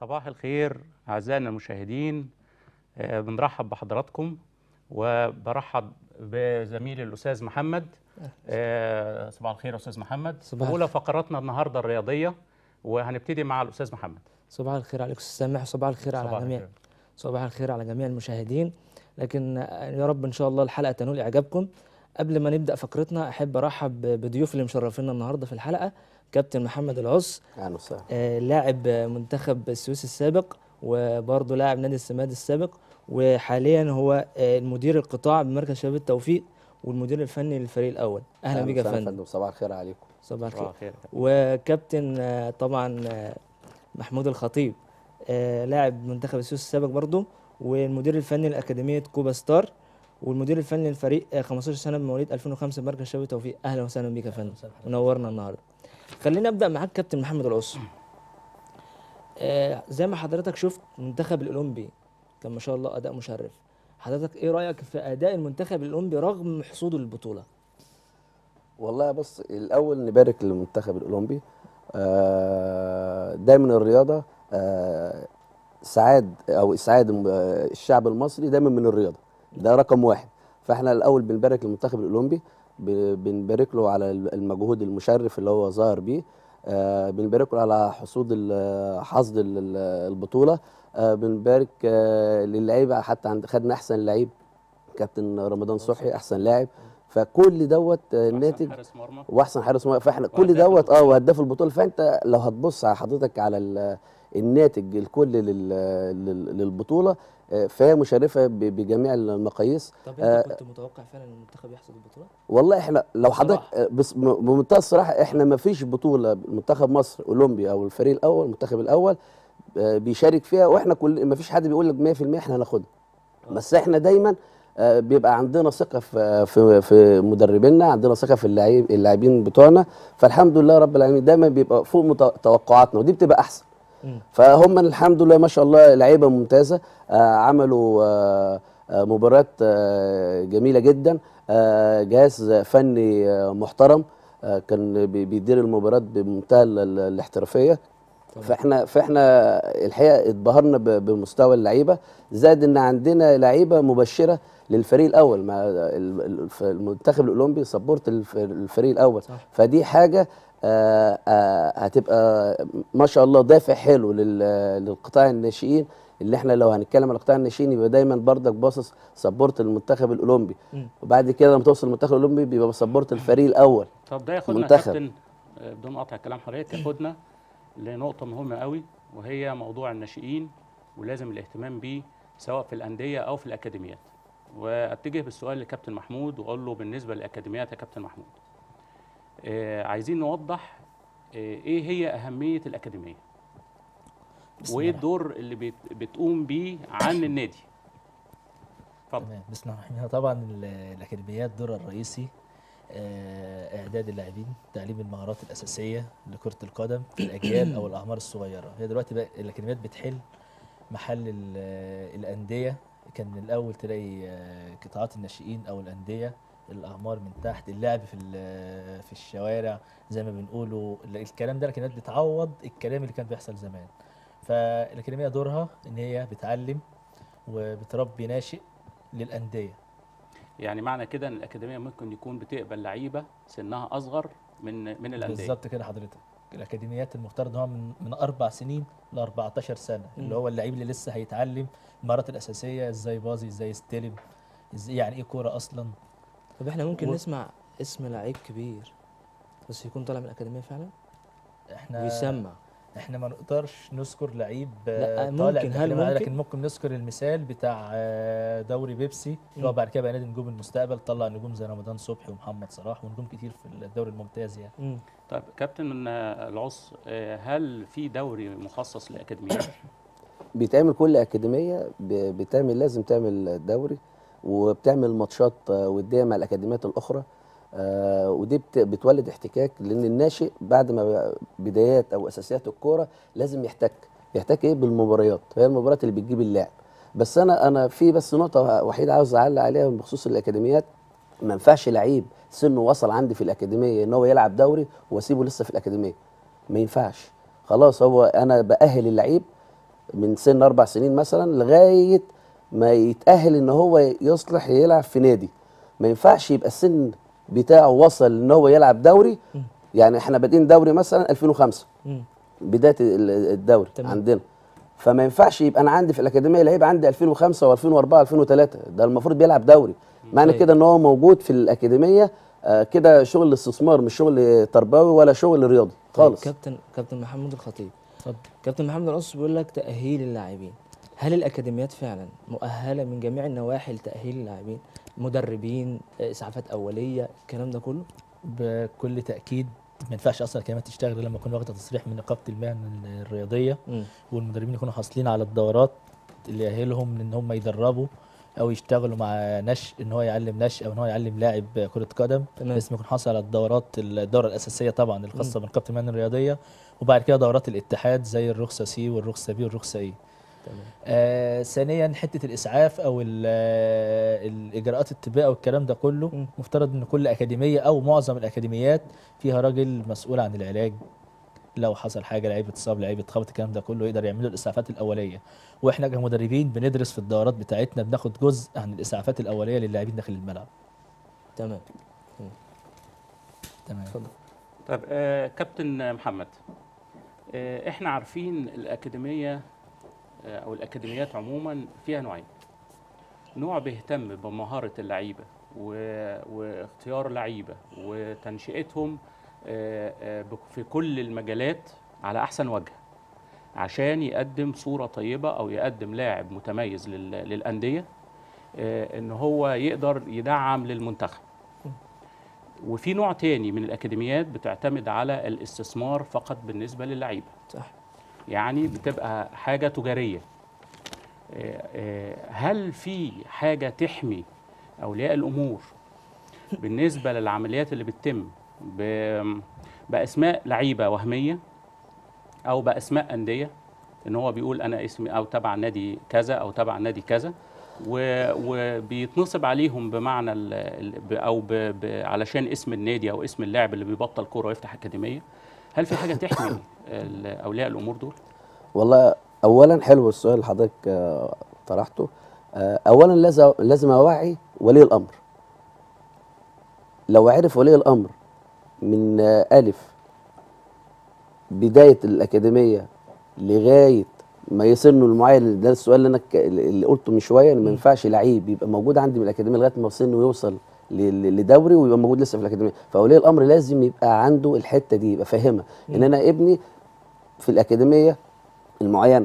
صباح الخير أعزائنا المشاهدين آه، بنرحب بحضراتكم وبرحب بزميلي الأستاذ محمد آه، صباح الخير يا أستاذ محمد صباح أولى فقراتنا النهاردة الرياضية وهنبتدي مع الأستاذ محمد صباح الخير عليكم استاذ سامح وصباح الخير على صباح جميع الخير. صباح الخير على جميع المشاهدين لكن آه، يا رب ان شاء الله الحلقه تنول اعجابكم قبل ما نبدا فقرتنا احب ارحب بضيوف اللي مشرفينا النهارده في الحلقه كابتن محمد العص اهلا وسهلا آه، لاعب آه، منتخب السويس السابق وبرضه لاعب نادي السماد السابق وحاليا هو آه، المدير القطاع بمركز شباب التوفيق والمدير الفني للفريق الاول اهلا بيك يا وسهلا فندم صباح الخير عليكم صباح صباح الخير الخير وكابتن آه، طبعا آه، محمود الخطيب آه، لاعب منتخب السويس السابق برضه والمدير الفني لاكاديميه كوبا ستار والمدير الفني للفريق آه، 15 سنه بمواليد 2005 مركز شباب التوفيق اهلا وسهلا بيك يا فندم منورنا النهارده خلينا ابدا معاك كابتن محمد العصر آه، زي ما حضرتك شفت المنتخب الاولمبي كان ما شاء الله اداء مشرف حضرتك ايه رايك في اداء المنتخب الاولمبي رغم حصوله للبطوله والله بص الاول نبارك للمنتخب الاولمبي آه، دايما الرياضه آه، سعاد او اسعاد الم- آه، الشعب المصري دايما من الرياضه ده رقم واحد فاحنا الاول بنبارك للمنتخب الاولمبي ب- بنبارك له على المجهود المشرف اللي هو ظاهر بيه آه، بنبارك له على حصود ال- حصد ال- ال- البطوله آه، بنبارك آه، للعيبه حتى عند خدنا احسن لعيب كابتن رمضان صبحي احسن لاعب فكل دوت آه، أحسن ناتج حارس مرمى واحسن حارس مرمى فاحنا كل وهداف دوت اه البطولة. وهداف البطوله فانت لو هتبص على حضرتك على ال- الناتج الكلي لل- لل- للبطوله آه، فهي مشرفه ب- بجميع المقاييس طب آه، انت كنت متوقع فعلا ان المنتخب يحصد البطوله والله احنا لو حضرتك بصراحة. آه، بس م- بمنتهى الصراحه احنا ما فيش بطوله منتخب مصر اولمبي او الفريق الاول المنتخب الاول آه، بيشارك فيها واحنا كل ما فيش حد بيقول لك 100% احنا هناخدها بس احنا دايما آه، بيبقى عندنا ثقه في في في مدربينا عندنا ثقه في اللاعب اللاعبين بتوعنا فالحمد لله رب العالمين دايما بيبقى فوق مت- توقعاتنا ودي بتبقى احسن مم. فهم الحمد لله ما شاء الله لعيبه ممتازه آه، عملوا آه، آه، مباريات آه، جميله جدا آه، جهاز فني آه، محترم آه، كان بي- بيدير المباريات بمنتهى ال- ال- الاحترافيه فاحنا فاحنا الحقيقه اتبهرنا ب- بمستوى اللعيبه زائد ان عندنا لعيبه مبشره للفريق الاول مع ال- ال- المنتخب الاولمبي سبورت الف- الفريق الاول صح. فدي حاجه آه، آه، هتبقى ما شاء الله دافع حلو لل- للقطاع الناشئين اللي احنا لو هنتكلم على القطاع الناشئين يبقى دايما بردك باصص سبورت المنتخب الاولمبي مم. وبعد كده لما توصل المنتخب الاولمبي بيبقى سبورت الفريق الاول طب ده ياخدنا يا منتخب. كابتن آه، بدون قطع كلام حضرتك ياخدنا لنقطة مهمة قوي وهي موضوع الناشئين ولازم الاهتمام بيه سواء في الأندية أو في الأكاديميات وأتجه بالسؤال لكابتن محمود وأقول له بالنسبة للأكاديميات يا كابتن محمود آه عايزين نوضح آه إيه هي أهمية الأكاديمية بسم وإيه الله الدور اللي بت بتقوم بيه عن النادي اتفضل تمام بسم الله الرحمن الرحيم طبعا ال- الاكاديميات دورها الرئيسي آه، اعداد اللاعبين تعليم المهارات الاساسيه لكره القدم في الاجيال او الاعمار الصغيره هي دلوقتي بقى الاكاديميات بتحل محل ال- الانديه كان الاول تلاقي آه، قطاعات الناشئين او الانديه الاعمار من تحت اللعب في ال- في الشوارع زي ما بنقولوا ال- الكلام ده الاكاديميات بتعوض الكلام اللي كان بيحصل زمان فالاكاديميه دورها ان هي بتعلم وبتربي ناشئ للانديه يعني معنى كده إن الأكاديمية ممكن يكون بتقبل لعيبة سنها أصغر من من الأندية بالظبط كده حضرتك الاكاديميات المفترض هو من من اربع سنين ل 14 سنه اللي هو اللعيب اللي لسه هيتعلم المهارات الاساسيه ازاي باظي ازاي يستلم ازاي يعني ايه كوره اصلا طب احنا ممكن و- نسمع اسم لعيب كبير بس يكون طالع من الاكاديميه فعلا احنا ويسمع احنا ما نقدرش نذكر لعيب لا، آه، ممكن. طالع هل من الأكاديمية، ممكن؟ لكن ممكن نذكر المثال بتاع آه، دوري بيبسي اللي هو مم. بعد كده بقى نادي نجوم المستقبل طلع نجوم زي رمضان صبحي ومحمد صلاح ونجوم كتير في الدوري الممتاز يعني مم. طيب كابتن آه، العص آه، هل في دوري مخصص للأكاديميات؟ بيتعمل كل اكاديميه ب- بتعمل لازم تعمل دوري وبتعمل ماتشات آه، وديه مع الاكاديميات الاخرى آه، ودي بت- بتولد احتكاك لان الناشئ بعد ما بقى بدايات او اساسيات الكوره لازم يحتك يحتك ايه بالمباريات هي المباريات اللي بتجيب اللاعب بس انا انا في بس نقطه وحيده عاوز اعلق عليها بخصوص الاكاديميات ما ينفعش لعيب سنه وصل عندي في الاكاديميه ان هو يلعب دوري واسيبه لسه في الاكاديميه ما ينفعش خلاص هو انا باهل اللعيب من سن اربع سنين مثلا لغايه ما يتاهل ان هو يصلح يلعب في نادي ما ينفعش يبقى السن بتاعه وصل ان هو يلعب دوري يعني احنا بادئين دوري مثلا 2005 مم. بدايه ال- الدوري تمام. عندنا فما ينفعش يبقى انا عندي في الاكاديميه لعيب عندي 2005 و2004 2003 ده المفروض بيلعب دوري معنى طيب. كده ان هو موجود في الاكاديميه آه، كده شغل استثمار مش شغل تربوي ولا شغل رياضي طيب خالص كابتن كابتن محمود الخطيب اتفضل كابتن محمد القص بيقول لك تأهيل اللاعبين هل الأكاديميات فعلا مؤهلة من جميع النواحي لتأهيل اللاعبين مدربين آه، إسعافات أولية الكلام ده كله بكل تاكيد ما ينفعش اصلا الكلمات تشتغل غير لما يكون واخده تصريح من نقابه المهن الرياضيه مم. والمدربين يكونوا حاصلين على الدورات اللي يأهلهم ان هم يدربوا او يشتغلوا مع نشء ان هو يعلم نشء او ان هو يعلم لاعب كره قدم تمام. لازم يكون حاصل على الدورات الدوره الاساسيه طبعا الخاصه بنقابه المهن الرياضيه وبعد كده دورات الاتحاد زي الرخصه سي والرخصه بي والرخصه اي تمام آه ثانيا حته الاسعاف او ال- آه، الاجراءات الطبيه او الكلام ده كله مم. مفترض ان كل اكاديميه او معظم الاكاديميات فيها راجل مسؤول عن العلاج لو حصل حاجه لعيب اتصاب لعيب اتخبط الكلام ده كله يقدر يعمل له الاسعافات الاوليه واحنا كمدربين بندرس في الدورات بتاعتنا بناخد جزء عن الاسعافات الاوليه للاعبين داخل الملعب تمام تمام اتفضل طيب آه كابتن محمد آه احنا عارفين الاكاديميه آه او الاكاديميات عموما فيها نوعين نوع بيهتم بمهاره اللعيبه و- واختيار لعيبه وتنشئتهم آه آه بك- في كل المجالات على احسن وجه عشان يقدم صوره طيبه او يقدم لاعب متميز لل- للانديه آه ان هو يقدر يدعم للمنتخب وفي نوع تاني من الأكاديميات بتعتمد على الاستثمار فقط بالنسبة للعيبة صح يعني بتبقى حاجة تجارية آه، آه، هل في حاجة تحمي أولياء الأمور بالنسبة للعمليات اللي بتتم ب- بأسماء لعيبة وهمية أو بأسماء أندية إن هو بيقول أنا اسمي أو تبع نادي كذا أو تبع نادي كذا و- وبيتنصب عليهم بمعنى ال ال ب- او ب ب علشان اسم النادي او اسم اللاعب اللي بيبطل كوره ويفتح اكاديميه هل في حاجه تحمي ال- اولياء الامور دول؟ والله اولا حلو السؤال اللي حضرتك آه، طرحته آه، اولا لازم لازم اوعي ولي الامر لو عرف ولي الامر من آه، الف بدايه الاكاديميه لغايه ما يسنه المعين ده السؤال اللي انا ك- اللي قلته من شويه ان ما ينفعش لعيب يبقى موجود عندي من الاكاديميه لغايه ما سنه يوصل ل- ل- لدوري ويبقى موجود لسه في الاكاديميه فولي الامر لازم يبقى عنده الحته دي يبقى فاهمها ان انا ابني في الاكاديميه المعينه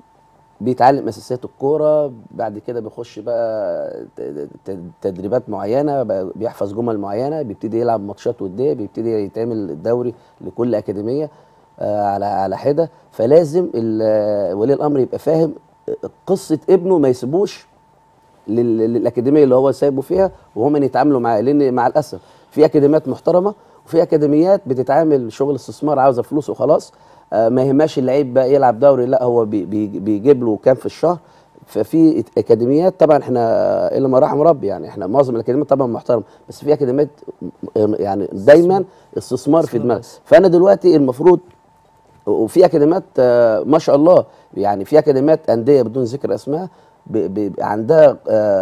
بيتعلم اساسيات الكوره بعد كده بيخش بقى ت- ت- تدريبات معينه بقى بيحفظ جمل معينه بيبتدي يلعب ماتشات وديه بيبتدي يتعمل الدوري لكل اكاديميه آه، على على حده فلازم ال- آه، ولي الامر يبقى فاهم قصه ابنه ما يسيبوش لل- للاكاديميه اللي هو سايبه فيها وهم يتعاملوا معاه لان مع الاسف في اكاديميات محترمه وفي اكاديميات بتتعامل شغل استثمار عاوزه فلوس وخلاص آه، ما يهمش اللعيب بقى يلعب دوري لا هو بي بي بيجيب له كام في الشهر ففي اكاديميات طبعا احنا الا ما رحم ربي يعني احنا معظم الاكاديميات طبعا محترمه بس في اكاديميات م- يعني دايما استثمار في استثمار دماغ بس. فانا دلوقتي المفروض وفي اكاديميات آه، ما شاء الله يعني في اكاديميات انديه بدون ذكر اسماء ب- ب- عندها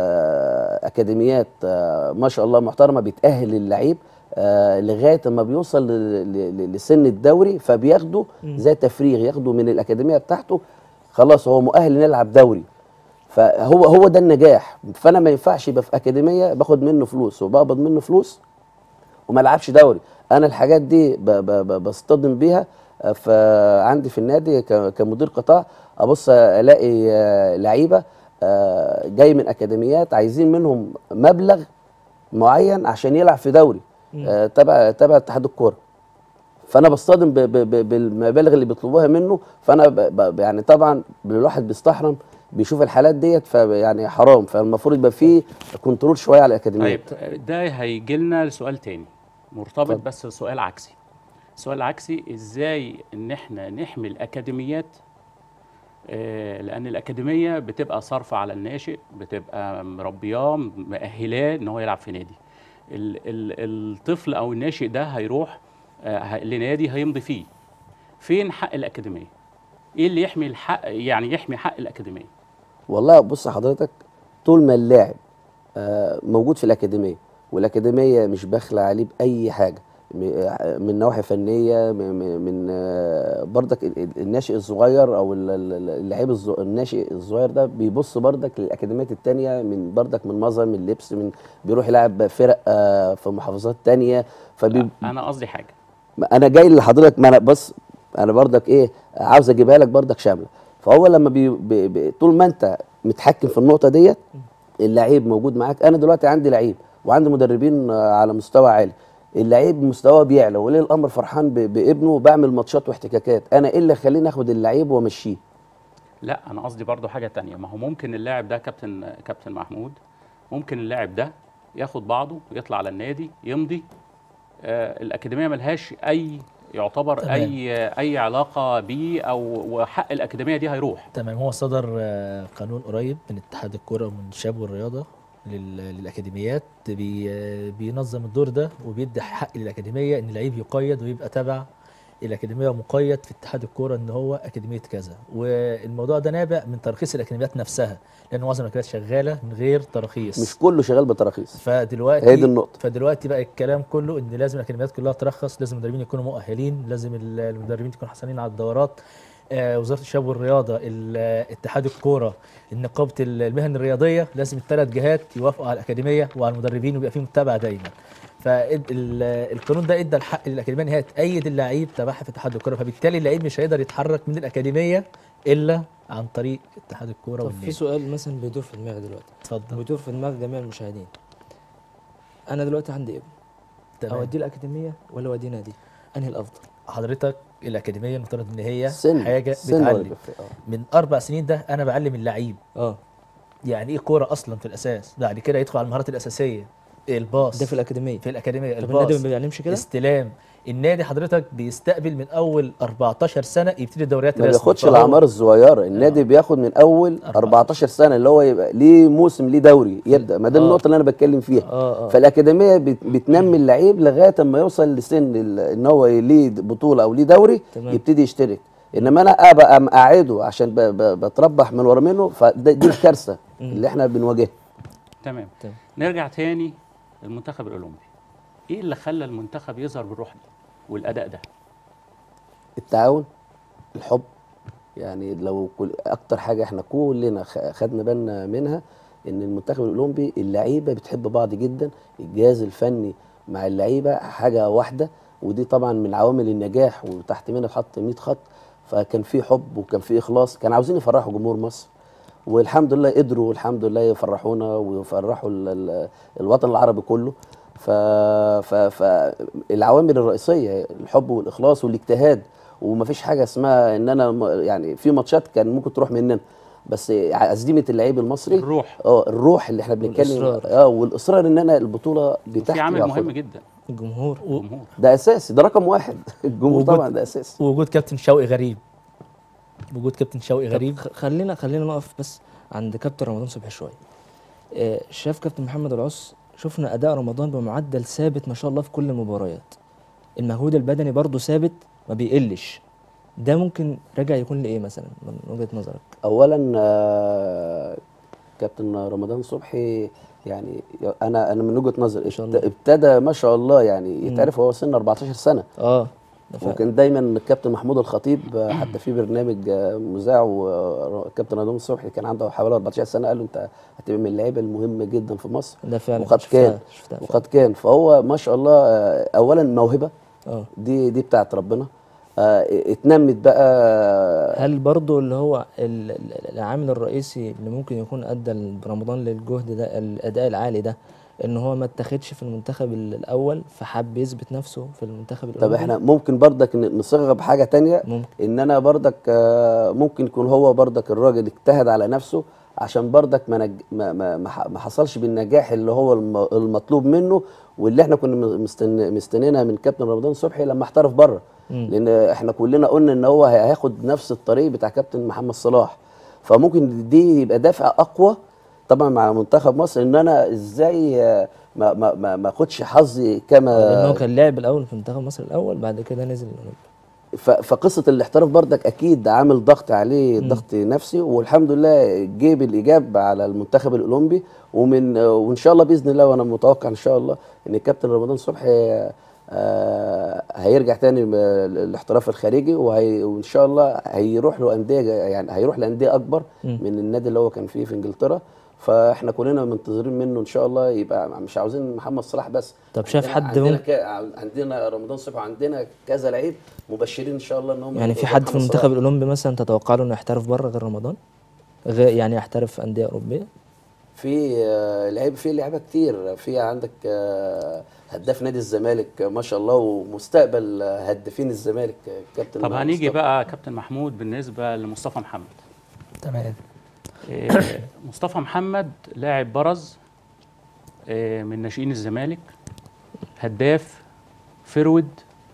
آه، اكاديميات آه، ما شاء الله محترمه بتاهل اللعيب آه، لغايه ما بيوصل ل- ل- لسن الدوري فبياخده زي تفريغ ياخده من الاكاديميه بتاعته خلاص هو مؤهل إنه يلعب دوري فهو هو ده النجاح فانا ما ينفعش يبقى في اكاديميه باخد منه فلوس وبقبض منه فلوس وما العبش دوري انا الحاجات دي ب- ب- ب- بصطدم بيها آه، فعندي في النادي ك- كمدير قطاع ابص الاقي آه، لعيبه آه، جاي من اكاديميات عايزين منهم مبلغ معين عشان يلعب في دوري آه، تبع تبع اتحاد الكوره فانا بصطدم ب- ب- ب- بالمبالغ اللي بيطلبوها منه فانا ب- ب- يعني طبعا الواحد بيستحرم بيشوف الحالات ديت فيعني حرام فالمفروض يبقى فيه كنترول شويه على الاكاديميات طيب ده هيجي لنا لسؤال تاني مرتبط اتفضل. بس سؤال عكسي السؤال العكسي ازاي ان احنا نحمي الاكاديميات آه، لان الاكاديميه بتبقى صارفه على الناشئ بتبقى مربياه مأهلاه ان هو يلعب في نادي ال- ال- الطفل او الناشئ ده هيروح آه، ه- لنادي هيمضي فيه فين حق الاكاديميه ايه اللي يحمي الحق يعني يحمي حق الاكاديميه والله بص حضرتك طول ما اللاعب آه، موجود في الأكاديمية والأكاديمية مش باخلة عليه بأي حاجة م- آه، من نواحي فنية م- م- من آه، برضك ال- ال- الناشئ الصغير أو ال- ال- اللعيب الز- الناشئ الصغير ده بيبص برضك للأكاديميات التانية من برضك من مظهر من لبس من بيروح يلعب فرق آه، في محافظات تانية فبي انا قصدي حاجه ما انا جاي لحضرتك ما انا بص انا برضك ايه عاوز اجيبها لك برضك شامله فهو لما بي بي بي طول ما انت متحكم في النقطه ديت اللعيب موجود معاك انا دلوقتي عندي لعيب وعندي مدربين آه، على مستوى عالي اللعيب مستواه بيعلى وليه الامر فرحان ب- بابنه وبعمل ماتشات واحتكاكات انا ايه اللي يخليني اخد اللعيب وامشيه لا انا قصدي برضو حاجه تانية ما هو ممكن اللاعب ده كابتن كابتن محمود ممكن اللاعب ده ياخد بعضه يطلع على النادي يمضي آه الاكاديميه ملهاش اي يعتبر تمام. اي اي علاقه بيه او وحق الاكاديميه دي هيروح تمام هو صدر آه، قانون قريب من اتحاد الكرة ومن الشباب والرياضة لل- للأكاديميات بي آه، بينظم الدور ده وبيدي حق للأكاديمية إن اللعيب يقيد ويبقى تبع الأكاديمية مقيد في اتحاد الكرة إن هو أكاديمية كذا والموضوع ده نابع من ترخيص الأكاديميات نفسها لأن معظم الأكاديميات شغالة من غير تراخيص مش كله شغال بتراخيص فدلوقتي هي دي النقطة. فدلوقتي بقى الكلام كله ان لازم الاكاديميات كلها ترخص لازم المدربين يكونوا مؤهلين لازم ال- المدربين يكونوا حصلين على الدورات آه وزاره الشباب والرياضه ال- اتحاد الكوره نقابه ال- المهن الرياضيه لازم الثلاث جهات يوافقوا على الاكاديميه وعلى المدربين ويبقى في متابعه دايما فالقانون ده ادى الحق للاكاديميه ان هي تأيد اللعيب تبعها في اتحاد الكوره فبالتالي اللعيب مش هيقدر يتحرك من الاكاديميه الا عن طريق اتحاد الكوره طب في والنادي سؤال مثلا بيدور في دماغي دلوقتي اتفضل بيدور في دماغ جميع المشاهدين انا دلوقتي عندي ابن تمام اوديه الاكاديميه ولا اوديه نادي انهي الافضل حضرتك الاكاديميه المفترض ان هي سن حاجه سن ولا بتعلم بيفرق؟ آه. من اربع سنين ده انا بعلم اللعيب اه يعني ايه كوره اصلا في الاساس بعد كده يدخل على المهارات الاساسيه الباص ده في الاكاديميه في الاكاديميه طب النادي ما الباص بيعلمش كده استلام النادي حضرتك بيستقبل من اول 14 سنه يبتدي الدوريات ما الرسمي بياخدش فهو- الاعمار الصغيره النادي بياخد من اول 14 سنه اللي هو يبقى ليه موسم ليه دوري يبدا ما دي آه. النقطه اللي انا بتكلم فيها اه اه فالاكاديميه بت- بتنمي اللعيب لغايه اما يوصل لسن ال- ان هو ليه بطوله او ليه دوري تمام. يبتدي يشترك انما انا ابقى مقعده عشان ب- ب- بتربح من ورا منه فدي الكارثه اللي احنا بنواجهها تمام تمام. نرجع تاني للمنتخب الاولمبي ايه اللي خلى المنتخب يظهر بالروح دي والاداء ده التعاون الحب يعني لو كل اكتر حاجه احنا كلنا خ- خدنا بالنا منها ان المنتخب الاولمبي اللعيبه بتحب بعض جدا الجهاز الفني مع اللعيبه حاجه واحده ودي طبعا من عوامل النجاح وتحت منها اتحط 100 خط فكان في حب وكان في اخلاص كان عاوزين يفرحوا جمهور مصر والحمد لله قدروا والحمد لله يفرحونا ويفرحوا ال- ال- الوطن العربي كله ف... ف... فالعوامل الرئيسيه الحب والاخلاص والاجتهاد ومفيش حاجه اسمها ان انا م- يعني في ماتشات كان ممكن تروح مننا بس عزيمه اللعيب المصري الروح اه الروح اللي احنا بنتكلم والإصرار. اه والاصرار ان انا البطوله بتاعتي في عامل وآخدها. مهم جدا الجمهور الجمهور ده اساسي ده رقم واحد الجمهور وجود- طبعا ده اساسي ووجود كابتن شوقي غريب وجود كابتن شوقي طب غريب خ- خلينا خلينا نقف بس عند كابتن رمضان صبحي شويه آه، شاف كابتن محمد العص شفنا اداء رمضان بمعدل ثابت ما شاء الله في كل المباريات المجهود البدني برضه ثابت ما بيقلش ده ممكن راجع يكون لايه مثلا من وجهه نظرك اولا آه، كابتن رمضان صبحي يعني انا انا من وجهه نظري شاء ابت- الله. ابتدى ما شاء الله يعني يتعرف وهو سن 14 سنه اه ده فعلا. وكان دايما الكابتن محمود الخطيب آه، حتى في برنامج آه، مذاع وكابتن رمضان صبحي كان عنده حوالي 14 سنه قال له انت هتبقى من اللعيبه المهمه جدا في مصر ده فعلا وقد شفتها- كان شفتها فعلا. وقد كان فهو ما شاء الله آه، اولا موهبه اه دي دي بتاعت ربنا آه، اتنمت بقى هل برضو اللي هو ال- ال- العامل الرئيسي اللي ممكن يكون ادى رمضان للجهد ده الاداء العالي ده ان هو ما اتخدش في المنتخب ال- الاول فحب يثبت نفسه في المنتخب طب الاولمبي احنا ممكن برضك ن- نصيغها بحاجه تانية ممكن ان انا برضك آه، ممكن يكون هو برضك الراجل اجتهد على نفسه عشان برضك ما, نج... ما, ما, ما ح- ما حصلش بالنجاح اللي هو الم... المطلوب منه واللي احنا كنا م- مستن... مستنينها من كابتن رمضان صبحي لما احترف بره مم. لان احنا كلنا قلنا ان هو هياخد نفس الطريق بتاع كابتن محمد صلاح فممكن دي يبقى دافع اقوى طبعا مع منتخب مصر ان انا ازاي آه، ما ما ما ما اخدش حظي كما لان هو كان لاعب الاول في منتخب مصر الاول بعد كده نزل الاولمبي ف- فقصه الاحتراف برضك اكيد عامل ضغط عليه مم. ضغط نفسي والحمد لله جيب الايجاب على المنتخب الاولمبي ومن وان شاء الله باذن الله وانا متوقع ان شاء الله ان الكابتن رمضان صبحي آه، هيرجع تاني م- الاحتراف الخارجي وهي وان شاء الله هيروح له انديه يعني هيروح لانديه اكبر مم. من النادي اللي هو كان فيه في انجلترا فاحنا كلنا منتظرين منه ان شاء الله يبقى مش عاوزين محمد صلاح بس طب شايف عندنا- حد عندنا ممكن ك... عندنا رمضان صبحي عندنا كذا لعيب مبشرين ان شاء الله ان هم يعني في يبقوا حد في محمد المنتخب صلاح. الاولمبي مثلا تتوقع له انه يحترف بره غير رمضان غير يعني يحترف في انديه اوروبيه في آه، لعيب في لعيبه كتير في عندك آه، هداف نادي الزمالك آه، ما شاء الله ومستقبل آه، هدافين الزمالك آه، كابتن طب هنيجي مصطفى. بقى كابتن محمود بالنسبه لمصطفى محمد تمام إيه، مصطفى محمد لاعب برز إيه، من ناشئين الزمالك هداف فرود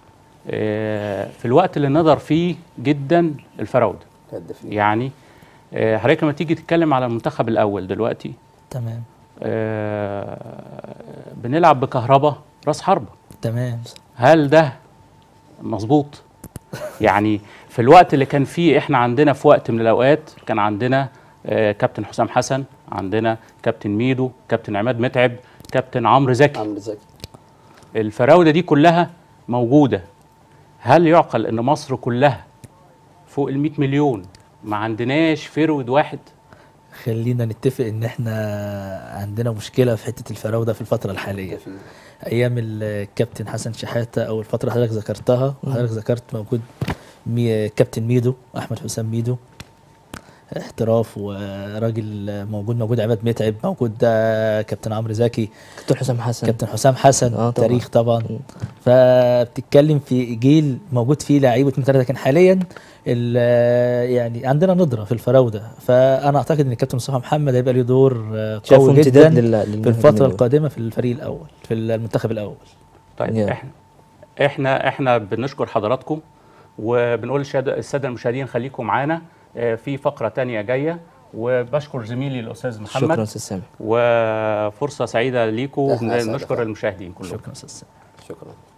إيه، في الوقت اللي نظر فيه جدا الفراوده هدافين يعني إيه، حضرتك لما تيجي تتكلم على المنتخب الاول دلوقتي تمام آه، بنلعب بكهرباء راس حربة تمام هل ده مظبوط يعني في الوقت اللي كان فيه احنا عندنا في وقت من الاوقات كان عندنا آه، كابتن حسام حسن عندنا كابتن ميدو كابتن عماد متعب كابتن عمرو زكي عمرو زكي الفراوده دي كلها موجوده هل يعقل ان مصر كلها فوق ال 100 مليون ما عندناش فرود واحد خلينا نتفق ان احنا عندنا مشكله في حته الفراوده في الفتره الحاليه هدافين. ايام الكابتن حسن شحاته او الفتره اللي حضرتك ذكرتها حضرتك ذكرت موجود مي كابتن ميدو احمد حسام ميدو احتراف وراجل موجود موجود عماد متعب موجود آه، كابتن عمرو زكي كابتن حسام حسن كابتن حسام حسن آه، طبعاً. تاريخ طبعا مم. فبتتكلم في جيل موجود فيه لعيبه من ثلاثه لكن حاليا ال- يعني عندنا ندره في الفراوده فانا اعتقد ان الكابتن مصطفى محمد هيبقى له دور آه، شايفه قوي امتداد جدا لل- في للمهاجمين الفتره دول. القادمه في الفريق الاول في المنتخب الاول طيب يا. احنا احنا احنا بنشكر حضراتكم وبنقول للشهاد- الساده المشاهدين خليكم معانا آه، في فقره تانية جايه وبشكر زميلي الاستاذ شكرا محمد استاذ سامح وفرصه سعيده ليكم إحنا أسعد نشكر حضرتك. المشاهدين كلهم شكرا استاذ سامي. شكرا